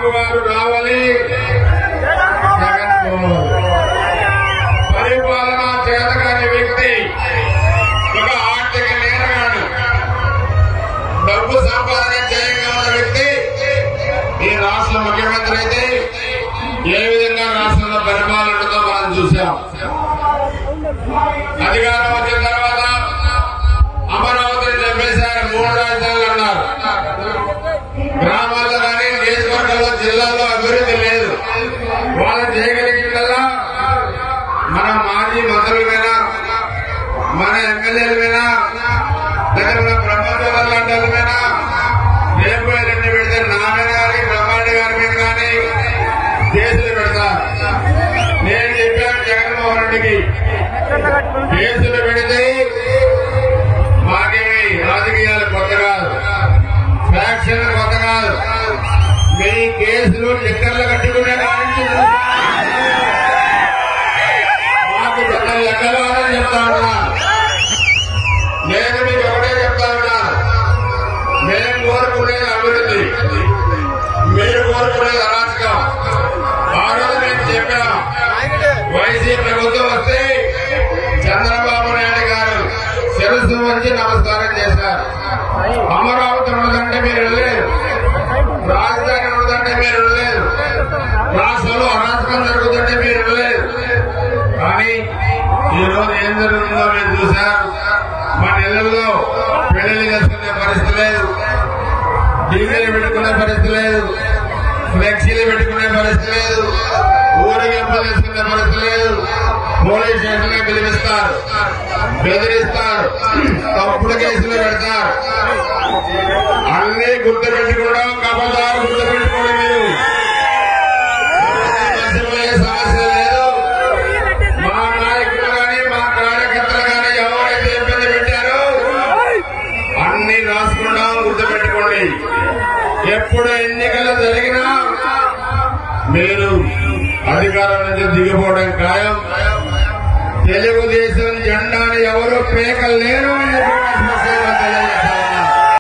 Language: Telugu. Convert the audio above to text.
బాబు గారు రావాలి జగన్ పోవాలి. పరిపాలన చేతకాని వ్యక్తి ఒక ఆర్థిక నేరగాడు డబ్బు సంపాదన చేయగల వ్యక్తి ఈ రాష్ట్ర ముఖ్యమంత్రి అయితే ఏ విధంగా రాష్ట్రంలో పరిపాలన ఉంటుందో మనం చూసాం అధికారం వచ్చిన తర్వాత అమరావతిని చంపేశారు మూడు రాజధానులు అన్నారు గ్రామాల్లో కానీ నియోజకవర్గంలో జిల్లాలో అభివృద్ధి లేదు వాళ్ళు చేయగలిగిందల్లా మన మాజీ మంత్రుల మీద మన ఎమ్మెల్యేల మీద లేదా మన బ్రహ్మదేవుల లాంటి వాళ్ళ మీద రేపు ఎల్లుండి పెడితే నా మీద కానీ బ్రహ్మాండ గారి మీద కానీ కేసులు పెడతారు నేను చెప్పాను జగన్మోహన్ రెడ్డికి కేసులు పెడితే మాకేమి రాజకీయాలు కొత్త కాదు ఫ్యాక్షన్ కొత్త కాదు మీ కేసులు లెక్కర్లు కట్టుకునే కానించి మాకు పెద్ద లెక్కలు అని చెప్తా ఉన్నా నేను మీకు ఒకటే చెప్తా ఉన్నా మేము కోరుకునేది అభివృద్ధి మీరు కోరుకునేది అరాచకం ఆ రోజు మేము చెప్పాం వైసీపీ ప్రభుత్వం వస్తే చంద్రబాబు నాయుడు గారు శిరస్సు వచ్చి నమస్కారం చేశారు అమరావతి ఉన్నదంటే మీరు వెళ్ళలేదు రాజధాని ఉన్నదంటే మీరు వెళ్ళలేదు రాష్ట్రంలో అరాచకం జరుగుతుంటే మీరు వెళ్ళలేదు కానీ ఈ రోజు ఏం జరుగుతుందో మీరు చూశారు మన ఇళ్లలో పెళ్లి చేసుకునే పరిస్థితి లేదు డీజీలు పెట్టుకునే పరిస్థితి లేదు ఫ్లెక్సీలు పెట్టుకునే పరిస్థితి లేదు ఊరేగింపు చేసుకునే పరిస్థితి లేదు పోలీస్ స్టేషన్ పిలిపిస్తారు బెదిరిస్తారు తప్పుడు కేసులు పెడతారు అన్ని గుర్తు పెట్టుకోవడం కబదారు గుర్తు పెట్టుకోవడం మీరు మర్చిపోయే సమస్య లేదు మా నాయకులు కానీ మా కార్యకర్తలు కానీ ఎవరైతే ఇబ్బంది పెట్టారో అన్ని రాసుకుంటాం గుర్తుపెట్టుకోండి ఎప్పుడు ఎన్నికలు జరిగినా మీరు అధికారం నుంచి దిగిపోవడం ఖాయం తెలుగుదేశం జెండాని ఎవరు పేకలేరు అని చెప్పి